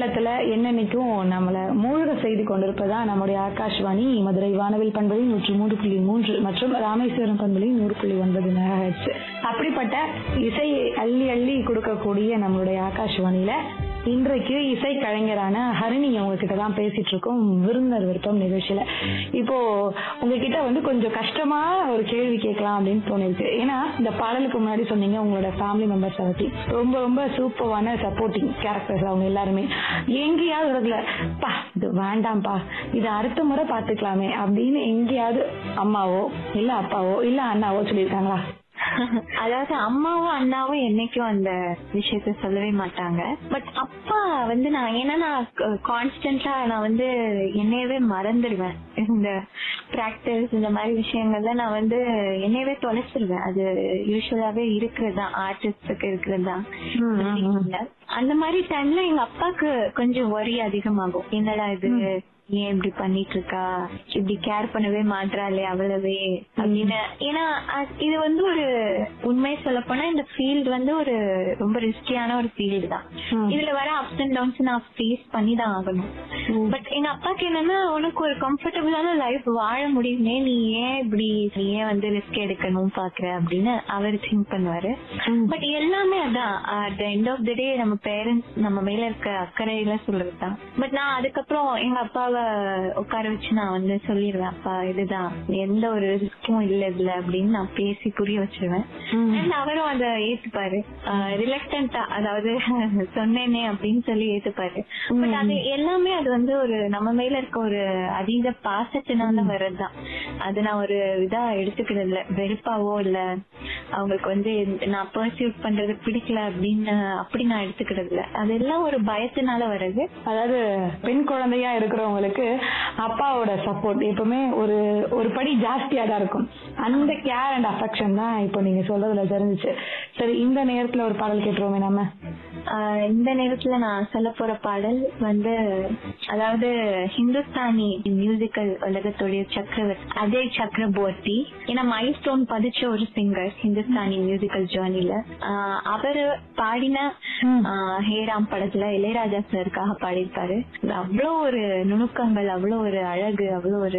உள்ளத்துல என்னன்னைக்கும் நம்மள மூழ்க செய்து கொண்டிருப்பதா நம்முடைய ஆகாஷ்வாணி மதுரை வானவில் பண்பலை நூற்றி மூன்று புள்ளி மூன்று மற்றும் ராமேஸ்வரம் பண்பலை நூறு புள்ளி ஒன்பது மெகாஹெட்ஸ் அப்படிப்பட்ட இசையை அள்ளி அள்ளி கொடுக்கக்கூடிய நம்மளுடைய ஆகாஷ்வாணியில இன்றைக்கு இசை கலைஞரான ஹரிணி உங்ககிட்ட தான் பேசிட்டு இருக்கோம் விருந்தர் விருப்பம் நிகழ்ச்சியில இப்போ உங்ககிட்ட வந்து கொஞ்சம் கஷ்டமா ஒரு கேள்வி கேட்கலாம் அப்படின்னு தோணிருக்கு ஏன்னா இந்த பாடலுக்கு முன்னாடி சொன்னீங்க உங்களோட ஃபேமிலி மெம்பர்ஸ் பத்தி ரொம்ப ரொம்ப சூப்பரான சப்போர்ட்டிங் கேரக்டர்ஸ் அவங்க எல்லாருமே எங்கேயாவது இடத்துல பா இது வேண்டாம்ப்பா இது அடுத்த முறை பாத்துக்கலாமே அப்படின்னு எங்கேயாவது அம்மாவோ இல்ல அப்பாவோ இல்ல அண்ணாவோ சொல்லியிருக்காங்களா அதாவது அம்மாவும் அண்ணாவும் என்னைக்கும் அந்த விஷயத்த சொல்லவே மாட்டாங்க பட் அப்பா வந்து நான் ஏன்னா நான் கான்ஸ்டன்டா நான் வந்து என்னையவே மறந்துடுவேன் இந்த பிராக்டிஸ் இந்த மாதிரி விஷயங்கள்ல நான் வந்து என்னையவே தொலைச்சிருவேன் அது யூஸ்வலாவே இருக்கிறது தான் ஆர்டிஸ்டுக்கு இருக்கிறது தான் அந்த மாதிரி டைம்ல எங்க அப்பாக்கு கொஞ்சம் வரி அதிகமாகும் என்னடா இது ஏன் இப்படி பண்ணிட்டு இருக்கா இப்படி கேர் பண்ணவே மாட்றாளே அவ்வளவே அப்படின்னு ஏன்னா அ- இது வந்து ஒரு உண்மையை சொல்ல போனா இந்த ஃபீல்டு வந்து ஒரு ரொம்ப ரிஸ்கியான ஒரு ஃபீல்டு தான் ம். இதுல வர அப்ஸ் அண்ட் டவுன்ஸ் நான் ஃபேஸ் பண்ணி தான் ஆகணும் பட் எங்க அப்பாக்கு என்னன்னா உனக்கு ஒரு கம்ஃபர்டபுளான லைஃப் வாழ முடியுமே நீ ஏன் இப்படி நீ ஏன் வந்து ரிஸ்க் எடுக்கணும் பாக்குற அப்படின்னு அவர் திங்க் பண்ணுவாரு பட் எல்லாமே அதான் at the end of the day நம்ம பேரண்ட்ஸ் நம்ம மேல இருக்க அக்கறையில சொல்றது தான் பட் நான் அதுக்கப்புறம் எங்க அப்பாவை உட்கார வச்சு நான் வந்து சொல்லிடுவேன் அப்பா இதுதான் எந்த ஒரு ரிஸ்க்கும் இல்ல இதுல அப்படின்னு நான் பேசி புரிய வச்சிருவேன் அண்ட் அவரும் அதை ஏத்துப்பாரு ரிலக்டன்டா அதாவது சொன்னேனே அப்படின்னு சொல்லி ஏத்துப்பாரு பட் அது எல்லாமே அது வந்து ஒரு நம்ம மேல இருக்க ஒரு அதீத பாசத்தினால வர்றதுதான் அது நான் ஒரு இதா எடுத்துக்கிறது இல்ல வெறுப்பாவோ இல்ல அவங்களுக்கு வந்து நான் பர்சியூட் பண்றது பிடிக்கல அப்படின்னு அப்படி நான் எடுத்துக்கிறது இல்ல அதெல்லாம் ஒரு பயத்தினால வர்றது அதாவது பெண் குழந்தையா இருக்கிறவங்களுக்கு அப்பாவோட சப்போர்ட் எப்பவுமே ஒரு ஒரு படி ஜாஸ்தியா தான் இருக்கும் அந்த கேர் அண்ட் அஃபெக்ஷன் தான் இப்போ நீங்க சொல்றதுல தெரிஞ்சுச்சு சரி இந்த நேரத்துல ஒரு பாடல் கேட்டுருவோமே நம்ம ஆஹ் இந்த நேரத்துல நான் சொல்ல போற பாடல் வந்து அதாவது ஹிந்துஸ்தானி மியூசிக்கல் உலகத்துடைய சக்கரவர்த்தி அஜய் சக்கரபோர்த்தி ஏன்னா மைல் ஸ்டோன் பதிச்ச ஒரு சிங்கர் ஹிந்துஸ்தானி மியூசிக்கல் ஜேர்னில அவரு பாடின ஆஹ் ஹேராம் படத்துல இளையராஜா சாருக்காக பாடியிருப்பாரு அது அவ்வளோ ஒரு நுணுக்கங்கள் அவ்வளோ ஒரு அழகு அவ்வளோ ஒரு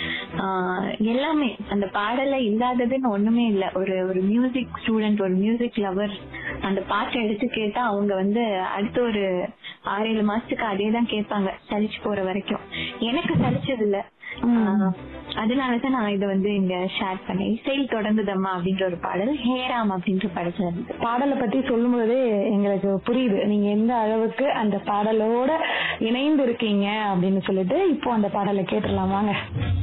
ஆஹ் எல்லாமே அந்த பாடல்ல இல்லாததுன்னு ஒண்ணுமே இல்ல ஒரு ஒரு மியூசிக் ஸ்டூடெண்ட் ஒரு மியூசிக் லவர் அந்த பாட்டை எடுத்து கேட்டா அவங்க வந்து அடுத்த ஒரு ஆறு ஏழு மாசத்துக்கு அதே தான் கேட்பாங்க சலிச்சு போற வரைக்கும் எனக்கு சலிச்சது இல்ல ஆஹ் அதனாலதான் நான் இதை வந்து இங்க ஷேர் பண்ணேன் இசையில் தொடர்ந்துதம்மா அப்படின்ற ஒரு பாடல் ஹேராம் அப்படின்ற படத்துல இருந்து பாடலை பத்தி சொல்லும் போதே எங்களுக்கு புரியுது நீங்க எந்த அளவுக்கு அந்த பாடலோட இணைந்து இருக்கீங்க அப்படின்னு சொல்லிட்டு இப்போ அந்த பாடலை கேட்டுடலாம் வாங்க